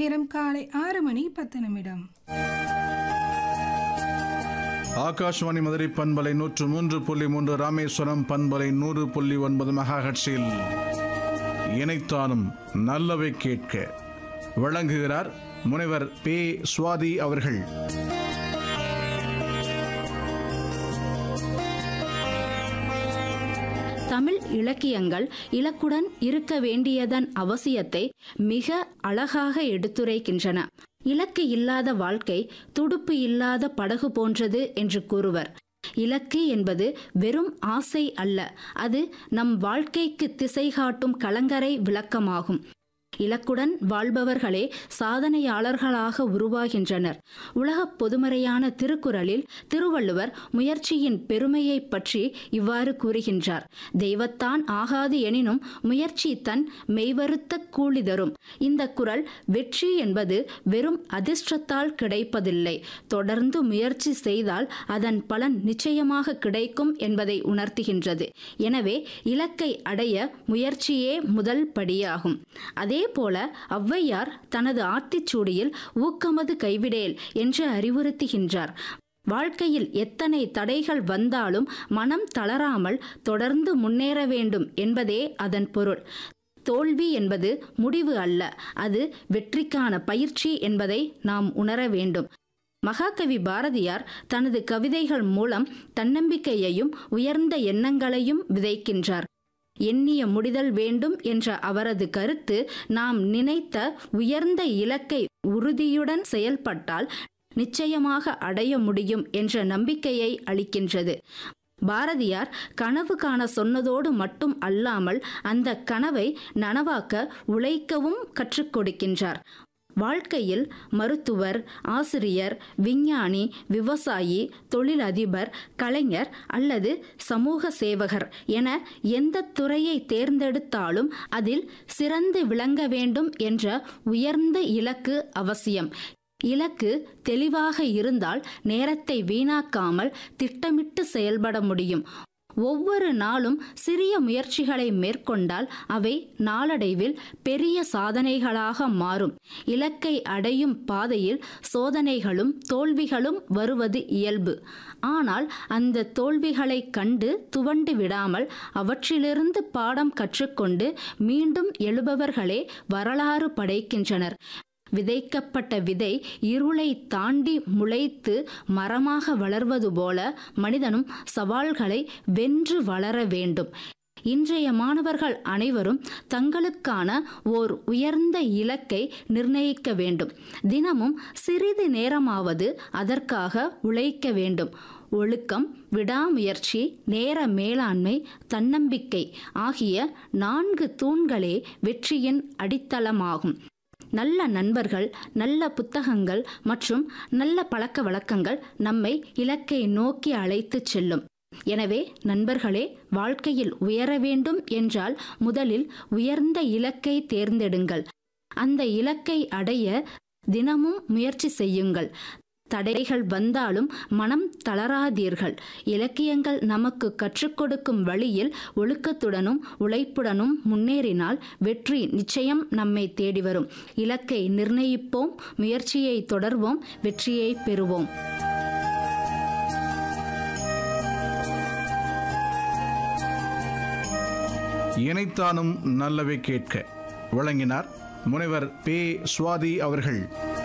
நேரம் காலை ஆறு மணி பத்து நிமிடம் ஆகாஷ்வாணி மதுரை பண்பலை நூற்று மூன்று புள்ளி மூன்று ராமேஸ்வரம் பண்பலை நூறு புள்ளி ஒன்பது மெகாஹட்ஸில் இணைத்தானும் நல்லவை கேட்க வழங்குகிறார் முனைவர் பே சுவாதி அவர்கள் தமிழ் இலக்கியங்கள் இலக்குடன் இருக்க வேண்டியதன் அவசியத்தை மிக அழகாக எடுத்துரைக்கின்றன இலக்கு இல்லாத வாழ்க்கை துடுப்பு இல்லாத படகு போன்றது என்று கூறுவர் இலக்கு என்பது வெறும் ஆசை அல்ல அது நம் வாழ்க்கைக்கு திசை காட்டும் கலங்கரை விளக்கமாகும் இலக்குடன் வாழ்பவர்களே சாதனையாளர்களாக உருவாகின்றனர் உலகப் பொதுமறையான திருக்குறளில் திருவள்ளுவர் முயற்சியின் பெருமையை பற்றி இவ்வாறு கூறுகின்றார் தெய்வத்தான் ஆகாது எனினும் முயற்சி தன் மெய்வருத்த கூலி தரும் இந்த குறள் வெற்றி என்பது வெறும் அதிர்ஷ்டத்தால் கிடைப்பதில்லை தொடர்ந்து முயற்சி செய்தால் அதன் பலன் நிச்சயமாக கிடைக்கும் என்பதை உணர்த்துகின்றது எனவே இலக்கை அடைய முயற்சியே முதல் படியாகும் அதே போல ஔவையார் தனது ஆத்திச்சூடியில் ஊக்கமது கைவிடேல் என்று அறிவுறுத்துகின்றார் வாழ்க்கையில் எத்தனை தடைகள் வந்தாலும் மனம் தளராமல் தொடர்ந்து முன்னேற வேண்டும் என்பதே அதன் பொருள் தோல்வி என்பது முடிவு அல்ல அது வெற்றிக்கான பயிற்சி என்பதை நாம் உணர வேண்டும் மகாகவி பாரதியார் தனது கவிதைகள் மூலம் தன்னம்பிக்கையையும் உயர்ந்த எண்ணங்களையும் விதைக்கின்றார் எண்ணிய முடிதல் வேண்டும் என்ற அவரது கருத்து நாம் நினைத்த உயர்ந்த இலக்கை உறுதியுடன் செயல்பட்டால் நிச்சயமாக அடைய முடியும் என்ற நம்பிக்கையை அளிக்கின்றது பாரதியார் கனவு காண சொன்னதோடு மட்டும் அல்லாமல் அந்த கனவை நனவாக்க உழைக்கவும் கற்றுக் கொடுக்கின்றார் வாழ்க்கையில் மருத்துவர் ஆசிரியர் விஞ்ஞானி விவசாயி தொழிலதிபர் கலைஞர் அல்லது சமூக சேவகர் என எந்த துறையை தேர்ந்தெடுத்தாலும் அதில் சிறந்து விளங்க வேண்டும் என்ற உயர்ந்த இலக்கு அவசியம் இலக்கு தெளிவாக இருந்தால் நேரத்தை வீணாக்காமல் திட்டமிட்டு செயல்பட முடியும் ஒவ்வொரு நாளும் சிறிய முயற்சிகளை மேற்கொண்டால் அவை நாளடைவில் பெரிய சாதனைகளாக மாறும் இலக்கை அடையும் பாதையில் சோதனைகளும் தோல்விகளும் வருவது இயல்பு ஆனால் அந்த தோல்விகளை கண்டு துவண்டு விடாமல் அவற்றிலிருந்து பாடம் கற்றுக்கொண்டு மீண்டும் எழுபவர்களே வரலாறு படைக்கின்றனர் விதைக்கப்பட்ட விதை இருளை தாண்டி முளைத்து மரமாக வளர்வது போல மனிதனும் சவால்களை வென்று வளர வேண்டும் இன்றைய மாணவர்கள் அனைவரும் தங்களுக்கான ஓர் உயர்ந்த இலக்கை நிர்ணயிக்க வேண்டும் தினமும் சிறிது நேரமாவது அதற்காக உழைக்க வேண்டும் ஒழுக்கம் விடாமுயற்சி நேர மேலாண்மை தன்னம்பிக்கை ஆகிய நான்கு தூண்களே வெற்றியின் அடித்தளமாகும் நல்ல நண்பர்கள் நல்ல புத்தகங்கள் மற்றும் நல்ல பழக்க வழக்கங்கள் நம்மை இலக்கை நோக்கி அழைத்துச் செல்லும் எனவே நண்பர்களே வாழ்க்கையில் உயர வேண்டும் என்றால் முதலில் உயர்ந்த இலக்கை தேர்ந்தெடுங்கள் அந்த இலக்கை அடைய தினமும் முயற்சி செய்யுங்கள் தடைகள் வந்தாலும் மனம் தளராதீர்கள் இலக்கியங்கள் நமக்கு கற்றுக் கொடுக்கும் வழியில் ஒழுக்கத்துடனும் உழைப்புடனும் முன்னேறினால் வெற்றி நிச்சயம் நம்மை தேடி வரும் இலக்கை நிர்ணயிப்போம் முயற்சியை தொடர்வோம் வெற்றியை பெறுவோம் இணைத்தானும் நல்லவை கேட்க வழங்கினார் முனைவர் பே சுவாதி அவர்கள்